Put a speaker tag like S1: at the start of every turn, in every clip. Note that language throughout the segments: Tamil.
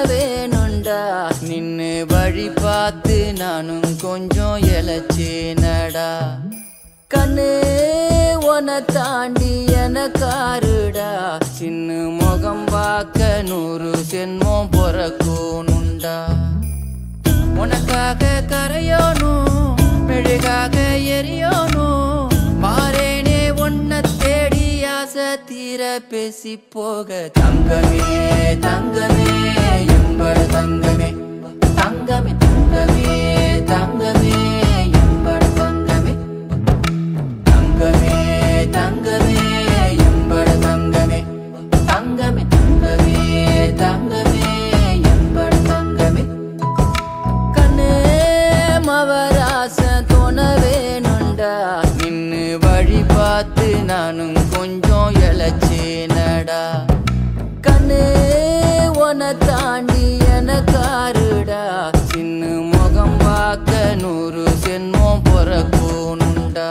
S1: வேணுண்டா நின்னு வழி பார்த்து நானும் கொஞ்சம் இழைச்சேனடா கண்ணு உன தாண்டி எனக்காருடா சின்ன முகம் பார்க்க நூறு சென்மம் பிறக்கணுண்டா உனக்காக கரையோனும் மெழுகாக எரியோனும் மாறேனே உன்னை தேடி ஆசை தீர பேசி போக தங்கமே தங்கமே எம்பட தங்கமே தங்கமே தங்கமே தங்கமே எம்பட தங்கமே தங்கமே தங்கமே எம்பட தங்கமே தங்கமே தங்கமே தங்கமே எம்பட தங்கமே கண்ணே மவராச தோண வேணுண்டா நின்னு வழி பார்த்து நானும் கொஞ்சம் இழைச்சேனடா கண்ணே உன தாண்டி எனக்காருடா சின்ன முகம் பார்க்க நூறு சென்மம் பிறக்கணுண்டா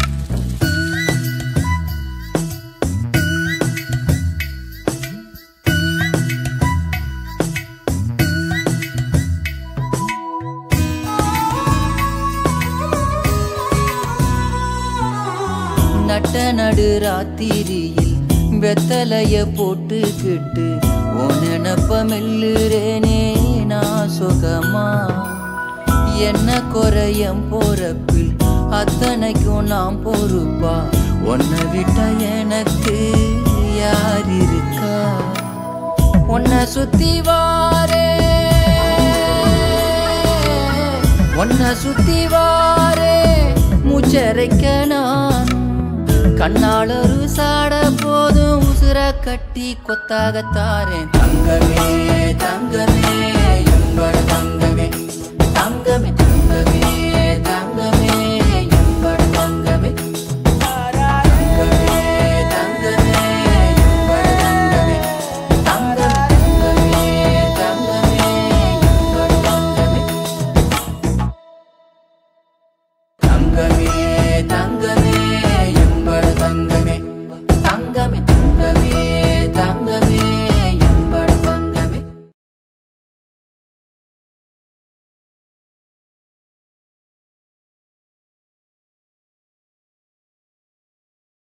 S1: நட்ட நடு ராத்திரியில் வெத்தலைய போட்டுக்கிட்டு உன் நினப்ப மெல்லுறேனே நான் சுகமா என்ன குறையம் போறப்பில் அத்தனைக்கும் நான் பொறுப்பா உன்னை விட்ட எனக்கு யார் இருக்கா உன்னை சுத்தி வாரே உன்னை சுத்தி வாரே மூச்சரைக்க நான் கண்ணால் ஒரு சாட போதும் உசுர கட்டி கொத்தாக தாரேன் தங்கமே தங்கமே எம்பட தங்கமே தங்கமே தங்கமே தங்கமே எம்பட தங்கமே தங்கமே தங்கமே எம்பட தங்கமே தங்கமே தங்கமே எம்பட தங்கமே தங்கமே தங்கமே எம்பட தங்கமே தங்கமே